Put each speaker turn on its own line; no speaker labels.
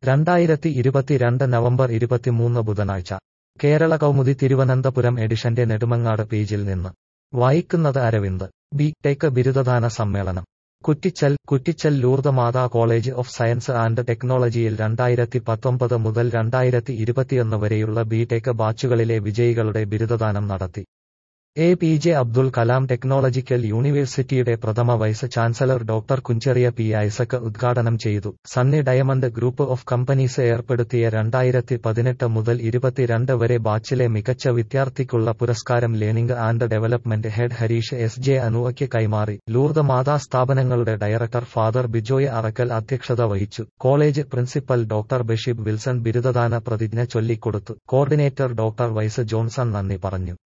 രണ്ടായിരത്തി ഇരുപത്തിരണ്ട് നവംബർ ഇരുപത്തിമൂന്ന് ബുധനാഴ്ച കേരള കൗമുദി തിരുവനന്തപുരം എഡിഷന്റെ നെടുമങ്ങാട് പേജിൽ നിന്ന് വായിക്കുന്നത് അരവിന്ദ് ബി ടെക് ബിരുദദാന സമ്മേളനം Kuttichal Kuttichal Lourdes Matha college of science and ടെക്നോളജിയിൽ രണ്ടായിരത്തി പത്തൊമ്പത് മുതൽ രണ്ടായിരത്തി ഇരുപത്തിയൊന്ന് വരെയുള്ള ബി ടെക് ബാച്ചുകളിലെ വിജയികളുടെ ബിരുദദാനം നടത്തി A P J Abdul Kalam technological യൂണിവേഴ്സിറ്റിയുടെ പ്രഥമ vice chancellor doctor Kunjeria P Isaac ഉദ്ഘാടനം ചെയ്തു Sunny diamond group of companies ഏർപ്പെടുത്തിയ രണ്ടായിരത്തി പതിനെട്ട് മുതൽ ഇരുപത്തിരണ്ട് വരെ ബാച്ചിലെ മികച്ച വിദ്യാർത്ഥിക്കുള്ള പുരസ്കാരം learning and development head Harish S J അനുവയ്ക്ക് കൈമാറി ലൂർദ് മാതാ സ്ഥാപനങ്ങളുടെ ഡയറക്ടർ ഫാദർ ബിജോയ് അറക്കൽ അധ്യക്ഷത വഹിച്ചു college principal doctor Basheeb Wilson ബിരുദദാന പ്രതിജ്ഞ ചൊല്ലിക്കൊടുത്തു കോർഡിനേറ്റർ ഡോക്ടർ വൈസ് ജോൺസൺ നന്ദി പറഞ്ഞു